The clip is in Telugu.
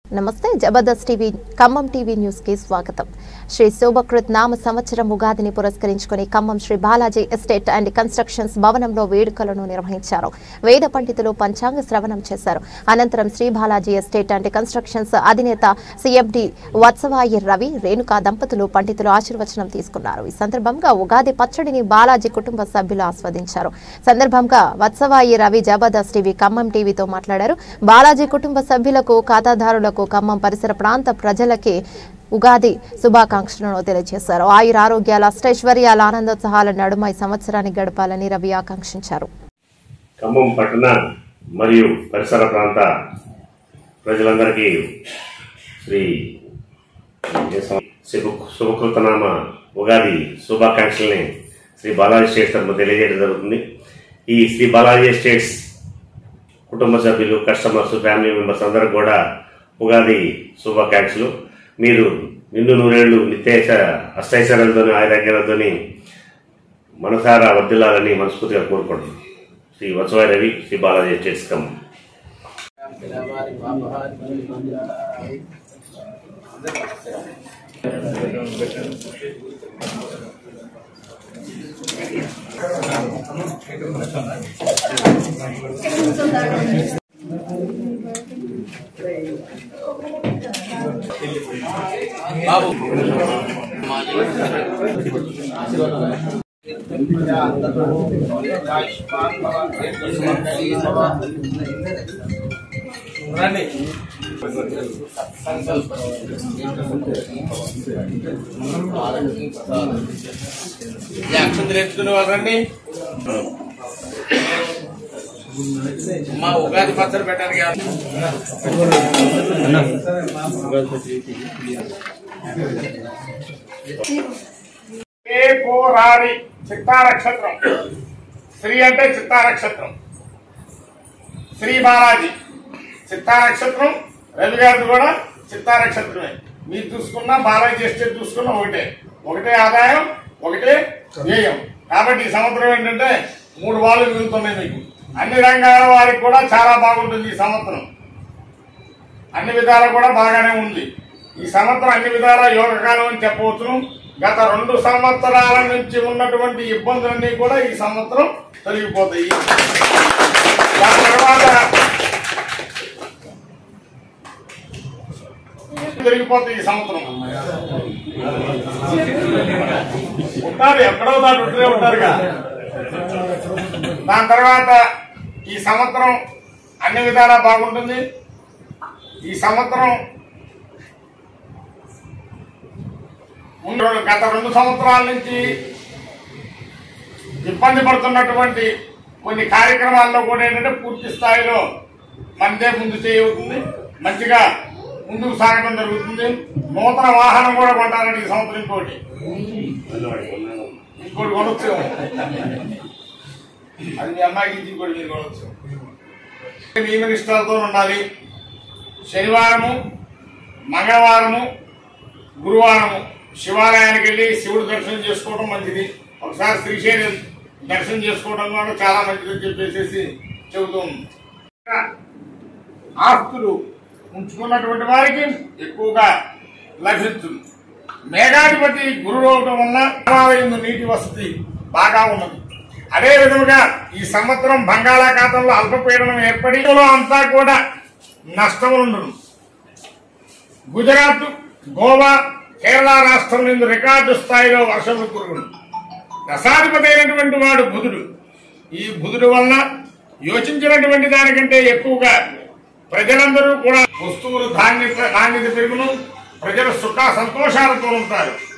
నమస్తే Jabardasth TV Khammam TV news కి స్వాగతం శ్రీ శోభకృత్ నామ సంవత్సరం ఉగాదిని పురస్కరించుకుని Khammam Shri Balaji estate and constructions భవనంలో వేడుకలను నిర్వహించారు వేద పండితులు పంచాంగ శ్రవణం చేశారు అనంతరం Shri Balaji estate and constructions అధినేత సిఎఫ్డి వత్సవాయి రవి రేణుకా దంపతులు పండితులు ఆశీర్వచనం తీసుకున్నారు ఈ సందర్భంగా ఉగాది పచ్చడిని బాలాజీ కుటుంబ సభ్యులు ఆస్వాదించారు సందర్భంగా వత్సవాయి రవి జబర్దస్త్ టీవీ ఖమ్మం టీవీతో మాట్లాడారు బాలాజీ కుటుంబ సభ్యులకు ఖాతాదారులకు ఖమ్మం పరిసర ప్రాంత ప్రజలకి ఉగాది శుభాకాంక్షలను తెలియజేశారు ఆయుర ఆరోగ్యాల అష్టైశ్వర్యాల ఆనందోత్సహాల నడుమ ఈ సంవత్సరాన్ని గడపాలని రవి ఆకాంక్షించారు ఖమ్మం పట్టణ మరియు పరిసర ప్రాంత ప్రజలందరికీ శ్రీ శుభ శుభకృతనామ ఉగాది శుభాకాంక్షల్ని శ్రీ బాలాజీ స్టేట్స్ తరఫున తెలియజేయడం జరుగుతుంది ఈ శ్రీ బాలాజీ స్టేట్స్ కుటుంబ సభ్యులు కస్టమర్స్ ఫ్యామిలీ మెంబర్స్ అందరికి కూడా ఉగాది శుభాకాంక్షలు మీరు నిండు నూరేళ్లు నిత్య అష్టైశ్వర్యాలతోని ఆయురాగ్యాలతోని మనసారా వర్దిల్లాలని మనస్ఫూర్తిగా కోరుకుంటున్నాం శ్రీ వత్సవాయి రవి శ్రీ బాలాజీ స్టేట్స్ ఖమ్మం యాక్షన్ నేర్చుకునే వాళ్ళండి మా ఉగాది పచ్చడి పెట్టడానికి రారి చిత్తా నక్షత్రం శ్రీ అంటే చిత్తా నక్షత్రం శ్రీ బాలాజీ చిత్తా నక్షత్రం రవి గారిది కూడా చిత్తా నక్షత్రమే మీరు చూసుకున్నా బాలాజీ ఎస్టేట్ చూసుకున్నా ఒకటే ఒకటే ఆదాయం ఒకటే వ్యయం కాబట్టి ఈ సంవత్సరం ఏంటంటే మూడు వాళ్ళు మిగులుతున్నాయి మీకు అన్ని రంగాల వారికి కూడా చాలా బాగుంటుంది ఈ సంవత్సరం అన్ని విధాలు కూడా బాగానే ఉంది ఈ సంవత్సరం అన్ని విధాల యోగకాలం అని చెప్పవచ్చును గత రెండు సంవత్సరాల నుంచి ఉన్నటువంటి ఇబ్బందులన్నీ కూడా ఈ సంవత్సరం తొలగిపోతాయి దాని తర్వాత తొలగిపోతాయి ఈ సంవత్సరం ఉంటారు ఎక్కడో దాటి ఉంటూనే ఉంటారుగా దాని తర్వాత ఈ సంవత్సరం అన్ని విధాలా బాగుంటుంది ఈ సంవత్సరం ముందు రెండు- గత రెండు సంవత్సరాల నుంచి ఇబ్బంది పడుతున్నటువంటి కొన్ని కార్యక్రమాల్లో కూడా ఏంటంటే పూర్తి స్థాయిలో మనదే ముందు చేయవుతుంది మంచిగా ముందుకు సాగడం జరుగుతుంది నూతన వాహనం కూడా కొంటారండి ఈ సంవత్సరం ఇంకోటి ఇంకోటి కొనొచ్చు అది మీ అమ్మాయికి ఇచ్చి ఇంకోటి మీరు కొనొచ్చు నియమ నిష్ఠలతో ఉండాలి శనివారము మంగళవారము గురువారము శివాలయానికి వెళ్ళి శివుడు దర్శనం చేసుకోవడం మంచిది ఒకసారి శ్రీశైలం దర్శనం చేసుకోవడం కూడా చాలా మంచిదని చెప్పేసి చెబుతూ ఉంది ఆస్తులు ఉంచుకున్నటువంటి వారికి ఎక్కువగా లభిస్తుంది మేఘాధిపతి గురువు అవడం వల్ల హిమాలయం నీటి వసతి బాగా ఉన్నది అదే విధముగా ఈ సంవత్సరం బంగాళాఖాతంలో అల్పపీడనం ఏర్పడి అంతా కూడా నష్టములుండదు గుజరాత్ గోవా కేరళ రాష్ట్రం నుండి రికార్డు స్థాయిలో వర్షములు కురుగును రసాధిపతి అయినటువంటి వాడు బుధుడు ఈ బుధుడు వలన యోచించినటువంటి దానికంటే ఎక్కువగా ప్రజలందరూ కూడా వస్తువులు ధాన్యత నాణ్యత పెరుగును ప్రజలు సుఖ సంతోషాలతో ఉంటారు